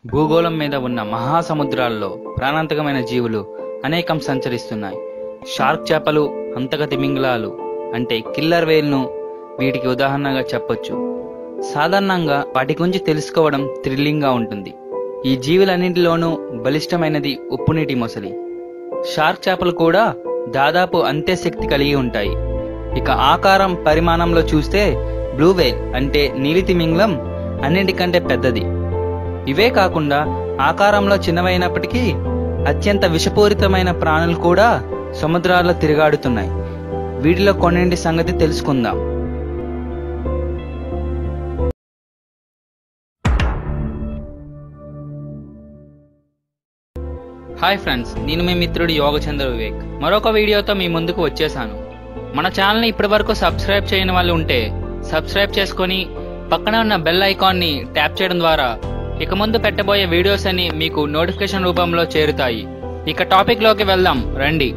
భూగోళం మీద ఉన్న మహాసముద్రాల్లో ప్రాణాంతకమైన జీవులు అనేకం సంచరిస్తున్నాయి షార్క్ చేపలు అంతక తిమింగలాలు అంటే కిల్లర్ వేల్ను వీటికి ఉదాహరణగా చెప్పొచ్చు సాధారణంగా వాటి గురించి తెలుసుకోవడం థ్రిల్లింగ్గా ఉంటుంది ఈ జీవులన్నింటిలోనూ బలిష్టమైనది ఉప్పునీటి మొసలి షార్క్ చేపలు కూడా దాదాపు అంతే శక్తి కలిగి ఉంటాయి ఇక ఆకారం పరిమాణంలో చూస్తే బ్లూ వేల్ అంటే నీలి తిమింగలం అన్నింటికంటే పెద్దది ఇవే కాకుండా ఆకారంలో చిన్నవైనప్పటికీ అత్యంత విషపూరితమైన ప్రాణులు కూడా సముద్రాల్లో తిరుగాడుతున్నాయి వీటిలో కొన్నింటి సంగతి తెలుసుకుందాం హాయ్ ఫ్రెండ్స్ నేను మీ మిత్రుడు యోగచంద్ర వివేక్ మరొక వీడియోతో మీ ముందుకు వచ్చేసాను మన ఛానల్ని ఇప్పటి వరకు సబ్స్క్రైబ్ చేయని వాళ్ళు ఉంటే సబ్స్క్రైబ్ చేసుకొని పక్కన ఉన్న బెల్ ఐకాన్ని ట్యాప్ చేయడం ద్వారా ఇక ముందు పెట్టబోయే వీడియోస్ అని మీకు నోటిఫికేషన్ రూపంలో చేరుతాయి ఇక టాపిక్ లోకి వెళ్దాం రండి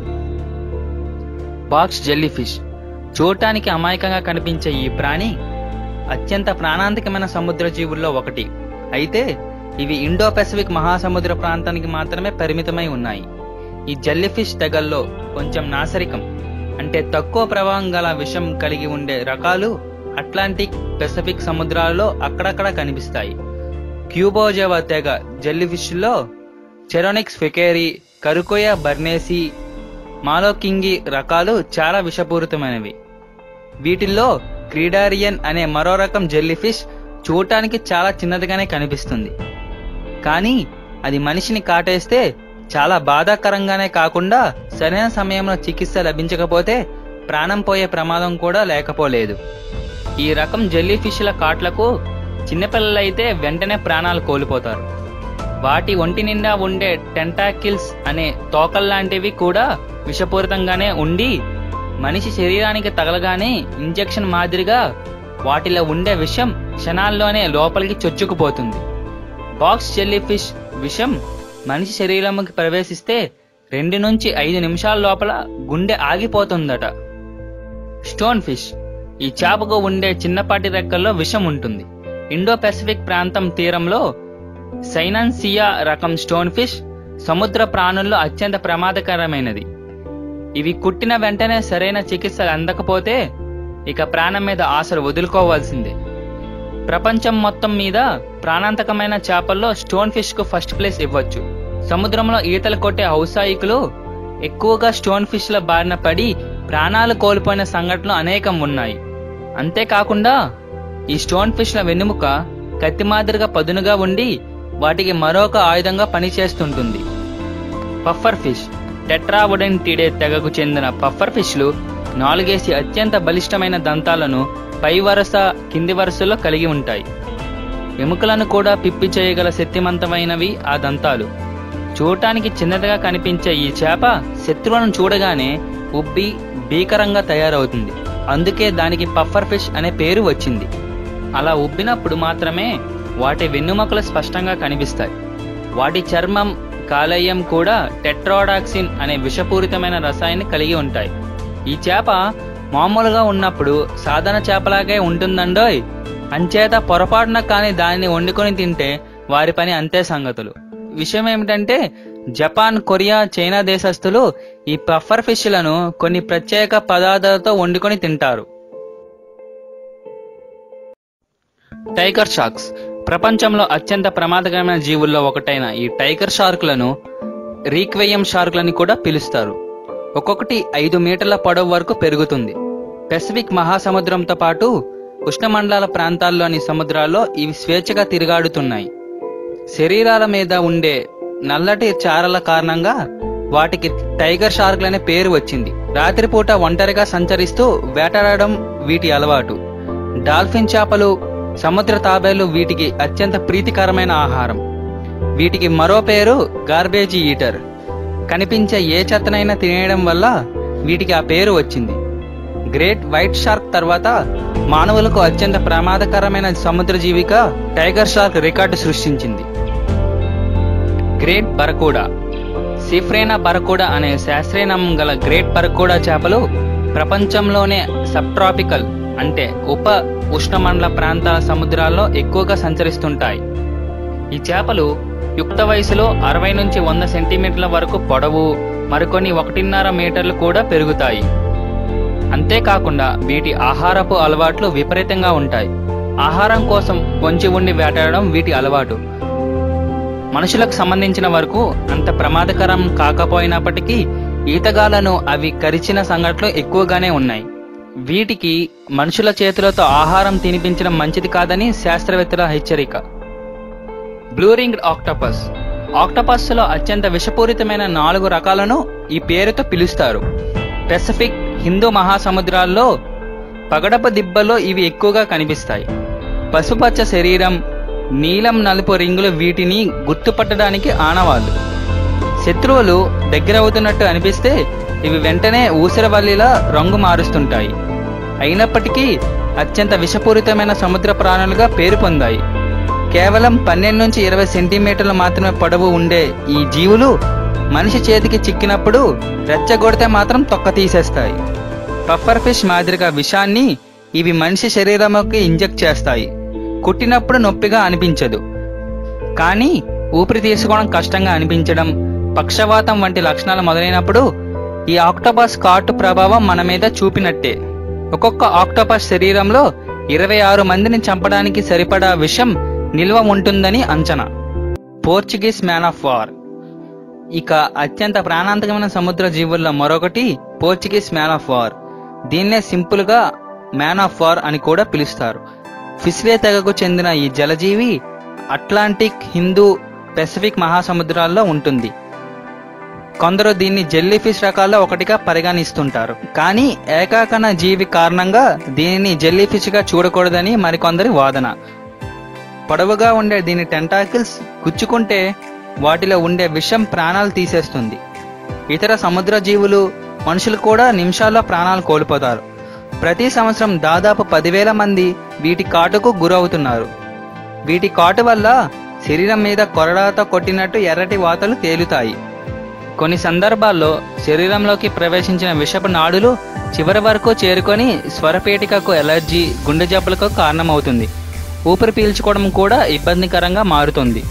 బాక్స్ జెల్లీ ఫిష్ చూడటానికి అమాయకంగా కనిపించే ఈ ప్రాణి అత్యంత ప్రాణాంతకమైన సముద్ర జీవుల్లో ఒకటి అయితే ఇవి ఇండో పెసిఫిక్ మహాసముద్ర ప్రాంతానికి మాత్రమే పరిమితమై ఉన్నాయి ఈ జెల్లీ ఫిష్ తెగల్లో కొంచెం నాసరికం అంటే తక్కువ ప్రభావం గల విషం కలిగి ఉండే రకాలు అట్లాంటిక్ పెసిఫిక్ సముద్రాలలో అక్కడక్కడ కనిపిస్తాయి క్యూబోజెవా తెగ జెల్లీ ఫిష్లో చెరోనిక్స్ ఫికేరి కరుకోయ బర్నేసి మాలోకింగి రకాలు చాలా విషపూరితమైనవి వీటిల్లో క్రీడారియన్ అనే మరో రకం జెల్లీ ఫిష్ చూడటానికి చాలా చిన్నదిగానే కనిపిస్తుంది కానీ అది మనిషిని కాటేస్తే చాలా బాధాకరంగానే కాకుండా సరైన సమయంలో చికిత్స లభించకపోతే ప్రాణం పోయే ప్రమాదం కూడా లేకపోలేదు ఈ రకం జెల్లీ ఫిష్ల కాట్లకు చిన్నపిల్లలైతే వెంటనే ప్రాణాలు కోల్పోతారు వాటి ఒంటి నిండా ఉండే టెంటాకిల్స్ అనే తోకల్లాంటివి కూడా విషపూరితంగానే ఉండి మనిషి శరీరానికి తగలగానే ఇంజెక్షన్ మాదిరిగా వాటిలో ఉండే విషం క్షణాల్లోనే లోపలికి చొచ్చుకుపోతుంది బాక్స్ జెల్లీ ఫిష్ విషం మనిషి శరీరంలోకి ప్రవేశిస్తే రెండు నుంచి ఐదు నిమిషాల లోపల గుండె ఆగిపోతుందట స్టోన్ ఫిష్ ఈ చేపకు ఉండే చిన్నపాటి రెక్కల్లో విషం ఉంటుంది ఇండో పెసిఫిక్ ప్రాంతం తీరంలో సైనాన్సియా రకం స్టోన్ ఫిష్ సముద్ర ప్రాణుల్లో అత్యంత ప్రమాదకరమైనది ఇవి కుట్టిన వెంటనే సరైన చికిత్స అందకపోతే ఇక ప్రాణం మీద ఆశలు వదులుకోవాల్సిందే ప్రపంచం మొత్తం మీద ప్రాణాంతకమైన చేపల్లో స్టోన్ ఫిష్ కు ఫస్ట్ ప్లేస్ ఇవ్వచ్చు సముద్రంలో ఈతలు కొట్టే ఔత్సాహికులు ఎక్కువగా స్టోన్ ఫిష్ల బారిన పడి ప్రాణాలు కోల్పోయిన సంఘటనలు అనేకం ఉన్నాయి అంతేకాకుండా ఈ స్టోన్ ఫిష్ల వెన్నెముక కత్తి మాదిరిగా పదునుగా ఉండి వాటికి మరొక ఆయుధంగా పనిచేస్తుంటుంది పఫర్ ఫిష్ టెట్రావడెంటిడే తెగకు చెందిన పఫర్ ఫిష్లు నాలుగేసి అత్యంత బలిష్టమైన దంతాలను పై వరుస కింది వరుసలో కలిగి ఉంటాయి ఎముకలను కూడా పిప్పి చేయగల శక్తివంతమైనవి ఆ దంతాలు చూడటానికి చిన్నదిగా కనిపించే ఈ చేప శత్రువులను చూడగానే ఉబ్బి భీకరంగా తయారవుతుంది అందుకే దానికి పఫర్ ఫిష్ అనే పేరు వచ్చింది అలా ఉబ్బినప్పుడు మాత్రమే వాటి వెన్నుమకలు స్పష్టంగా కనిపిస్తాయి వాటి చర్మం కాలేయం కూడా టెట్రాడాక్సిన్ అనే విషపూరితమైన రసాయన్ని కలిగి ఉంటాయి ఈ చేప మామూలుగా ఉన్నప్పుడు సాధారణ చేపలాగే ఉంటుందండోయ్ అంచేత పొరపాటున కానీ దానిని వండుకొని తింటే వారి పని అంతే సంగతులు విషయం ఏమిటంటే జపాన్ కొరియా చైనా దేశస్థులు ఈ పఫర్ ఫిష్లను కొన్ని ప్రత్యేక పదార్థాలతో వండుకొని తింటారు టైగర్ షార్క్స్ ప్రపంచంలో అత్యంత ప్రమాదకరమైన జీవుల్లో ఒకటైన ఈ టైగర్ షార్క్లను రీక్వెయం షార్క్లని కూడా పిలుస్తారు ఒక్కొక్కటి ఐదు మీటర్ల పొడవు వరకు పెరుగుతుంది పెసిఫిక్ మహాసముద్రంతో పాటు ఉష్ణమండలాల ప్రాంతాల్లోని సముద్రాల్లో ఇవి స్వేచ్ఛగా తిరుగాడుతున్నాయి శరీరాల మీద ఉండే నల్లటి చారల కారణంగా వాటికి టైగర్ షార్క్లనే పేరు వచ్చింది రాత్రిపూట ఒంటరిగా సంచరిస్తూ వేటాడడం వీటి అలవాటు డాల్ఫిన్ చేపలు సముద్ర తాబేలు వీటికి అత్యంత ప్రీతికరమైన ఆహారం వీటికి మరో పేరు గార్బేజీ ఈటర్ కనిపించే ఏ చెత్తనైనా తినేయడం వల్ల వీటికి ఆ పేరు వచ్చింది గ్రేట్ వైట్ షార్క్ తర్వాత మానవులకు అత్యంత ప్రమాదకరమైన సముద్ర జీవిక టైగర్ షార్క్ రికార్డు సృష్టించింది గ్రేట్ బరకూడా సిఫ్రేనా బరకూడా అనే శాస్త్రీయ నామం గల గ్రేట్ బరకూడా చేపలు ప్రపంచంలోనే సబ్ ట్రాపికల్ అంటే ఉప ఉష్ణమండల ప్రాంతాల సముద్రాల్లో ఎక్కువగా సంచరిస్తుంటాయి ఈ చేపలు యుక్త వయసులో అరవై నుంచి వంద సెంటీమీటర్ల వరకు పొడవు మరికొన్ని ఒకటిన్నర మీటర్లు కూడా పెరుగుతాయి అంతేకాకుండా వీటి ఆహారపు అలవాట్లు విపరీతంగా ఉంటాయి ఆహారం కోసం పొంచి ఉండి వేటాడడం వీటి అలవాటు మనుషులకు సంబంధించిన వరకు అంత ప్రమాదకరం కాకపోయినప్పటికీ ఈతగాళ్లను అవి కరిచిన సంఘటనలు ఎక్కువగానే ఉన్నాయి వీటికి మనుషుల చేతులతో ఆహారం తినిపించడం మంచిది కాదని శాస్త్రవేత్తల హెచ్చరిక బ్లూ రింగ్ ఆక్టోపస్ ఆక్టోపస్ లో అత్యంత విషపూరితమైన నాలుగు రకాలను ఈ పేరుతో పిలుస్తారు పెసిఫిక్ హిందూ మహాసముద్రాల్లో పగడప దిబ్బలో ఇవి ఎక్కువగా కనిపిస్తాయి పసుపచ్చ శరీరం నీలం నలుపు రింగులు వీటిని గుర్తుపట్టడానికి ఆనవాళ్ళు శత్రువులు దగ్గరవుతున్నట్టు అనిపిస్తే ఇవి వెంటనే ఊసరవల్లిలా రంగు మారుస్తుంటాయి అయినప్పటికీ అత్యంత విషపూరితమైన సముద్ర ప్రాణులుగా పేరు పొందాయి కేవలం పన్నెండు నుంచి ఇరవై సెంటీమీటర్లు మాత్రమే పొడవు ఉండే ఈ జీవులు మనిషి చేతికి చిక్కినప్పుడు రెచ్చగొడితే మాత్రం తొక్క తీసేస్తాయి పఫర్ ఫిష్ మాదిరిగా విషాన్ని ఇవి మనిషి శరీరంలోకి ఇంజెక్ట్ చేస్తాయి కుట్టినప్పుడు నొప్పిగా అనిపించదు కానీ ఊపిరి తీసుకోవడం కష్టంగా అనిపించడం పక్షవాతం వంటి లక్షణాలు మొదలైనప్పుడు ఈ ఆక్టోపస్ కాటు ప్రభావం మన మీద చూపినట్టే ఒక్కొక్క ఆక్టోపస్ శరీరంలో ఇరవై ఆరు మందిని చంపడానికి సరిపడా విషం నిల్వ ఉంటుందని అంచనా పోర్చుగీస్ మ్యాన్ ఆఫ్ వార్ ఇక అత్యంత ప్రాణాంతకమైన సముద్ర జీవుల్లో మరొకటి పోర్చుగీస్ మ్యాన్ ఆఫ్ వార్ దీన్నే సింపుల్ గా మ్యాన్ ఆఫ్ వార్ అని కూడా పిలుస్తారు ఫిస్లే తెగకు చెందిన ఈ జలజీవి అట్లాంటిక్ హిందూ పెసిఫిక్ మహాసముద్రాల్లో ఉంటుంది కొందరు దీన్ని జెల్లీ ఫిష్ రకాల్లో ఒకటిగా పరిగణిస్తుంటారు కానీ ఏకాకణ జీవి కారణంగా దీనిని జెల్లీ ఫిష్ గా చూడకూడదని మరికొందరి వాదన పొడవుగా ఉండే దీని టెంటాకిల్స్ గుచ్చుకుంటే వాటిలో ఉండే విషం ప్రాణాలు తీసేస్తుంది ఇతర సముద్ర జీవులు మనుషులు కూడా నిమిషాల్లో ప్రాణాలు కోల్పోతారు ప్రతి సంవత్సరం దాదాపు పదివేల మంది వీటి కాటుకు గురవుతున్నారు వీటి కాటు వల్ల శరీరం మీద కొరడాతో కొట్టినట్టు ఎర్రటి వాతలు తేలుతాయి కొన్ని సందర్భాల్లో శరీరంలోకి ప్రవేశించిన విషపు నాడులు చివరి వరకు చేరుకొని స్వరపేటికకు ఎలర్జీ గుండె జబ్బులకు కారణమవుతుంది ఊపిరి పీల్చుకోవడం కూడా ఇబ్బందికరంగా మారుతుంది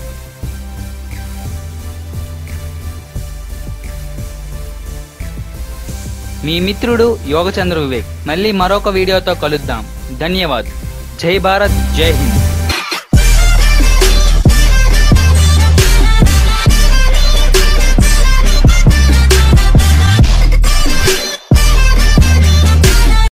మీ మిత్రుడు యోగచంద్ర వివేక్ మళ్ళీ మరొక వీడియోతో కలుద్దాం ధన్యవాద్ జై భారత్ జై హింద్